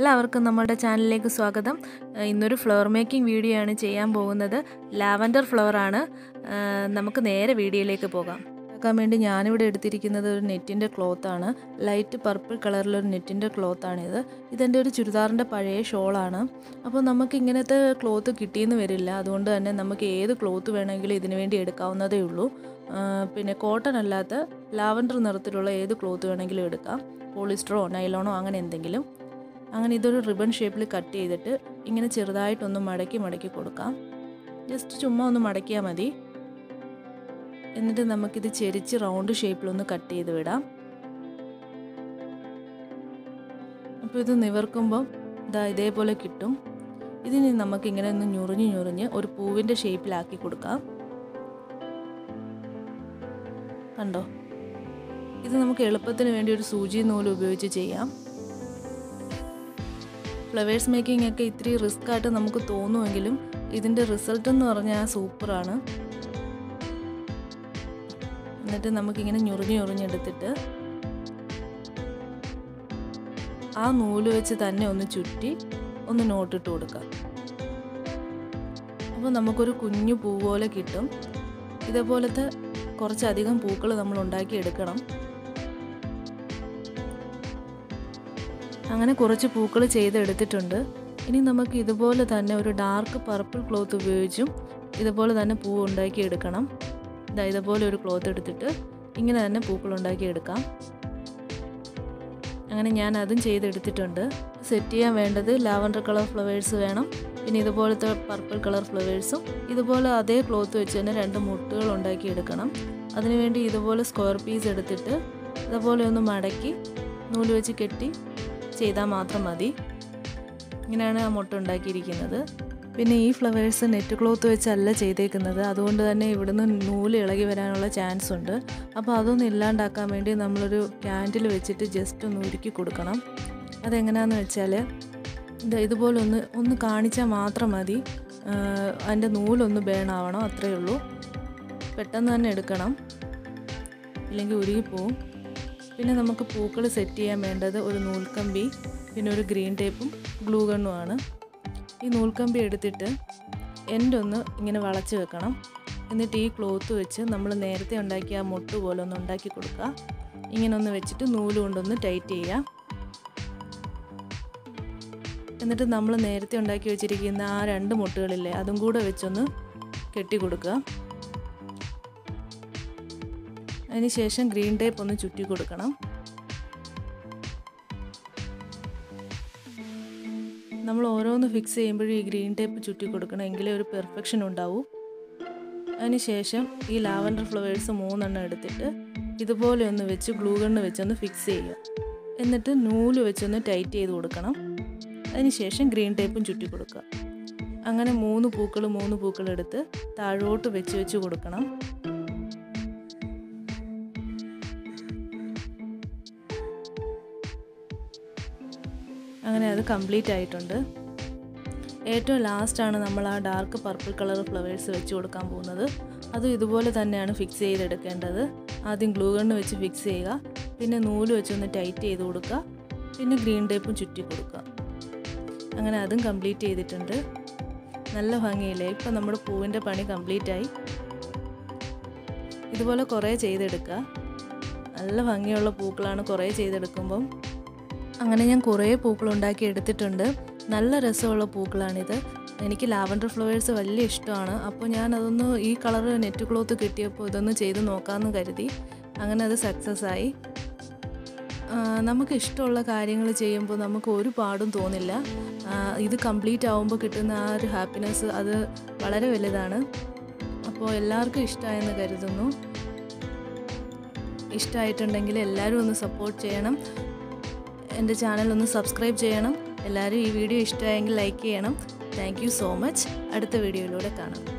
എല്ലാവർക്കും നമ്മുടെ ചാനലിലേക്ക് സ്വാഗതം ഏഹ് ഇന്നൊരു ഫ്ലവർ മേക്കിംഗ് വീഡിയോ ആണ് ചെയ്യാൻ പോകുന്നത് ലാവൻഡർ ഫ്ലവർ ആണ് ഏഹ് നമുക്ക് നേരെ വീഡിയോയിലേക്ക് പോകാം ആക്കാൻ വേണ്ടി ഞാനിവിടെ എടുത്തിരിക്കുന്നത് ഒരു നെറ്റിൻ്റെ ക്ലോത്താണ് ലൈറ്റ് പർപ്പിൾ കളറിലൊരു നെറ്റിൻ്റെ ക്ലോത്താണിത് ഇതെൻ്റെ ഒരു ചുരിദാറിൻ്റെ പഴയ ഷോളാണ് അപ്പോൾ നമുക്ക് ഇങ്ങനത്തെ ക്ലോത്ത് കിട്ടിയെന്ന് വരില്ല അതുകൊണ്ട് തന്നെ നമുക്ക് ഏത് ക്ലോത്ത് വേണമെങ്കിലും ഇതിനു വേണ്ടി എടുക്കാവുന്നതേ ഉള്ളൂ ആ, പിന്നെ കോട്ടൺ അല്ലാത്ത ലാവൻഡർ നിറത്തിലുള്ള ഏത് ക്ലോത്ത് വേണമെങ്കിലും എടുക്കാം പോളിസ്റ്ററോ നൈലോണോ അങ്ങനെ എന്തെങ്കിലും അങ്ങനെ ഇതൊരു റിബൺ ഷേപ്പിൽ കട്ട് ചെയ്തിട്ട് ഇങ്ങനെ ചെറുതായിട്ടൊന്ന് മടക്കി മടക്കി കൊടുക്കാം ജസ്റ്റ് ചുമ്മാ ഒന്ന് മടക്കിയാൽ മതി എന്നിട്ട് നമുക്കിത് ചെരിച്ച് റൗണ്ട് ഷേപ്പിലൊന്ന് കട്ട് ചെയ്ത് വിടാം അപ്പോൾ ഇത് നിവർക്കുമ്പം ഇതാ ഇതേപോലെ കിട്ടും ഇതിന് നമുക്കിങ്ങനെ ഒന്ന് ഞുറിഞ്ഞ് ഞുറിഞ്ഞ് ഒരു പൂവിൻ്റെ ഷേപ്പിലാക്കി കൊടുക്കാം കണ്ടോ ഇത് നമുക്ക് എളുപ്പത്തിന് വേണ്ടി ഒരു സൂചി നൂല് ഉപയോഗിച്ച് ചെയ്യാം ഫ്ലവേഴ്സ് മേക്കിംഗ് ഒക്കെ ഇത്തിരി റിസ്ക് ആയിട്ട് നമുക്ക് തോന്നുമെങ്കിലും ഇതിൻ്റെ റിസൾട്ട് എന്ന് പറഞ്ഞാൽ സൂപ്പറാണ് എന്നിട്ട് നമുക്കിങ്ങനെ ഞുറിഞ്ഞ് ഞുറിഞ്ഞെടുത്തിട്ട് ആ നൂല് വെച്ച് തന്നെ ഒന്ന് ചുറ്റി ഒന്ന് നോട്ടിട്ട് കൊടുക്കാം അപ്പോൾ നമുക്കൊരു കുഞ്ഞു പൂ പോലെ കിട്ടും ഇതേപോലത്തെ കുറച്ചധികം പൂക്കൾ നമ്മൾ ഉണ്ടാക്കി എടുക്കണം അങ്ങനെ കുറച്ച് പൂക്കൾ ചെയ്തെടുത്തിട്ടുണ്ട് ഇനി നമുക്ക് ഇതുപോലെ തന്നെ ഒരു ഡാർക്ക് പർപ്പിൾ ക്ലോത്ത് ഉപയോഗിച്ചും ഇതുപോലെ തന്നെ പൂ ഉണ്ടാക്കി എടുക്കണം ഇതാ ഇതുപോലെ ഒരു ക്ലോത്ത് എടുത്തിട്ട് ഇങ്ങനെ തന്നെ പൂക്കൾ ഉണ്ടാക്കി എടുക്കാം അങ്ങനെ ഞാൻ അതും ചെയ്തെടുത്തിട്ടുണ്ട് സെറ്റ് ചെയ്യാൻ വേണ്ടത് ലാവൻഡർ കളർ ഫ്ലവേഴ്സ് വേണം പിന്നെ ഇതുപോലത്തെ പർപ്പിൾ കളർ ഫ്ലവേഴ്സും ഇതുപോലെ അതേ ക്ലോത്ത് വെച്ച് തന്നെ രണ്ട് മുട്ടുകൾ ഉണ്ടാക്കി എടുക്കണം അതിനുവേണ്ടി ഇതുപോലെ സ്ക്വയർ പീസ് എടുത്തിട്ട് ഇതുപോലെ ഒന്ന് മടക്കി നൂല് വെച്ച് കെട്ടി ചെയ്താൽ മാത്രം മതി ഇങ്ങനെയാണ് ആ മുട്ട ഉണ്ടാക്കിയിരിക്കുന്നത് പിന്നെ ഈ ഫ്ലവേഴ്സ് നെറ്റ് ക്ലോത്ത് വെച്ചല്ല ചെയ്തേക്കുന്നത് അതുകൊണ്ട് തന്നെ ഇവിടുന്ന് നൂല് ഇളകി വരാനുള്ള ചാൻസ് ഉണ്ട് അപ്പോൾ അതൊന്നും ഇല്ലാണ്ടാക്കാൻ വേണ്ടി നമ്മളൊരു ക്യാൻഡിൽ വെച്ചിട്ട് ജസ്റ്റ് ഒന്ന് ഉരുക്കി കൊടുക്കണം അതെങ്ങനെയാണെന്ന് വെച്ചാൽ ഇത് ഇതുപോലെ ഒന്ന് ഒന്ന് കാണിച്ചാൽ മാത്രം മതി അതിൻ്റെ നൂലൊന്ന് ബേൺ ആവണം അത്രയേ ഉള്ളൂ പെട്ടെന്ന് തന്നെ എടുക്കണം ഇല്ലെങ്കിൽ ഉരുകിപ്പോവും പിന്നെ നമുക്ക് പൂക്കൾ സെറ്റ് ചെയ്യാൻ വേണ്ടത് ഒരു നൂൽക്കമ്പി പിന്നെ ഒരു ഗ്രീൻ ടേപ്പും ഗ്ലൂ ഗണ്ണുമാണ് ഈ നൂൽക്കമ്പി എടുത്തിട്ട് എൻ്റെ ഒന്ന് ഇങ്ങനെ വളച്ച് വെക്കണം എന്നിട്ട് ഈ ക്ലോത്ത് വെച്ച് നമ്മൾ നേരത്തെ ഉണ്ടാക്കിയ ആ മുട്ട് പോലെ ഒന്ന് ഉണ്ടാക്കി കൊടുക്കുക ഇങ്ങനെ ഒന്ന് വെച്ചിട്ട് നൂല് കൊണ്ടൊന്ന് ടൈറ്റ് ചെയ്യുക എന്നിട്ട് നമ്മൾ നേരത്തെ ഉണ്ടാക്കി വെച്ചിരിക്കുന്ന ആ രണ്ട് മുട്ടുകളില്ലേ അതും കൂടെ വെച്ചൊന്ന് കെട്ടി കൊടുക്കുക അതിനുശേഷം ഗ്രീൻ ടേപ്പ് ഒന്ന് ചുറ്റി കൊടുക്കണം നമ്മൾ ഓരോന്ന് ഫിക്സ് ചെയ്യുമ്പോഴും ഈ ഗ്രീൻ ടേപ്പ് ചുറ്റി കൊടുക്കണം എങ്കിലേ ഒരു പെർഫെക്ഷൻ ഉണ്ടാവൂ അതിനുശേഷം ഈ ലാവൻഡർ ഫ്ലവേഴ്സ് മൂന്നെണ്ണം എടുത്തിട്ട് ഇതുപോലെ ഒന്ന് വെച്ച് ഗ്ലൂ ഗണ്ണ് വെച്ചൊന്ന് ഫിക്സ് ചെയ്യുക എന്നിട്ട് നൂല് വെച്ചൊന്ന് ടൈറ്റ് ചെയ്ത് കൊടുക്കണം അതിനുശേഷം ഗ്രീൻ ടേപ്പും ചുറ്റി കൊടുക്കുക അങ്ങനെ മൂന്ന് പൂക്കൾ മൂന്ന് പൂക്കൾ എടുത്ത് താഴോട്ട് വെച്ച് വെച്ച് കൊടുക്കണം അങ്ങനെ അത് കംപ്ലീറ്റ് ആയിട്ടുണ്ട് ഏറ്റവും ലാസ്റ്റാണ് നമ്മൾ ആ ഡാർക്ക് പർപ്പിൾ കളർ ഫ്ലവേഴ്സ് വെച്ച് കൊടുക്കാൻ പോകുന്നത് അതും ഇതുപോലെ തന്നെയാണ് ഫിക്സ് ചെയ്തെടുക്കേണ്ടത് ആദ്യം ഗ്ലൂ ഗണ്ണ് വെച്ച് ഫിക്സ് ചെയ്യുക പിന്നെ നൂല് വെച്ചൊന്ന് ടൈറ്റ് ചെയ്ത് കൊടുക്കുക പിന്നെ ഗ്രീൻ ടേപ്പും ചുറ്റി കൊടുക്കുക അങ്ങനെ അതും കംപ്ലീറ്റ് ചെയ്തിട്ടുണ്ട് നല്ല ഭംഗിയില്ലേ ഇപ്പം നമ്മുടെ പൂവിൻ്റെ പണി കംപ്ലീറ്റ് ആയി ഇതുപോലെ കുറേ ചെയ്തെടുക്കുക നല്ല ഭംഗിയുള്ള പൂക്കളാണ് കുറേ ചെയ്തെടുക്കുമ്പം അങ്ങനെ ഞാൻ കുറേ പൂക്കൾ ഉണ്ടാക്കി എടുത്തിട്ടുണ്ട് നല്ല രസമുള്ള പൂക്കളാണിത് എനിക്ക് ലാവൻഡർ ഫ്ലവേഴ്സ് വലിയ ഇഷ്ടമാണ് അപ്പോൾ ഞാൻ അതൊന്ന് ഈ കളർ നെറ്റ് ക്ലോത്ത് കിട്ടിയപ്പോൾ ഇതൊന്ന് ചെയ്ത് നോക്കാമെന്ന് കരുതി അങ്ങനെ അത് സക്സസ് ആയി നമുക്ക് ഇഷ്ടമുള്ള കാര്യങ്ങൾ ചെയ്യുമ്പോൾ നമുക്ക് ഒരു പാടും തോന്നില്ല ഇത് കംപ്ലീറ്റ് ആവുമ്പോൾ കിട്ടുന്ന ആ ഒരു ഹാപ്പിനെസ് അത് വളരെ വലുതാണ് അപ്പോൾ എല്ലാവർക്കും ഇഷ്ടമായെന്ന് കരുതുന്നു ഇഷ്ടമായിട്ടുണ്ടെങ്കിൽ എല്ലാവരും ഒന്ന് സപ്പോർട്ട് ചെയ്യണം എൻ്റെ ചാനൽ ഒന്ന് സബ്സ്ക്രൈബ് ചെയ്യണം എല്ലാവരും ഈ വീഡിയോ ഇഷ്ടമായെങ്കിൽ ലൈക്ക് ചെയ്യണം താങ്ക് യു സോ മച്ച് അടുത്ത വീഡിയോയിലൂടെ കാണാം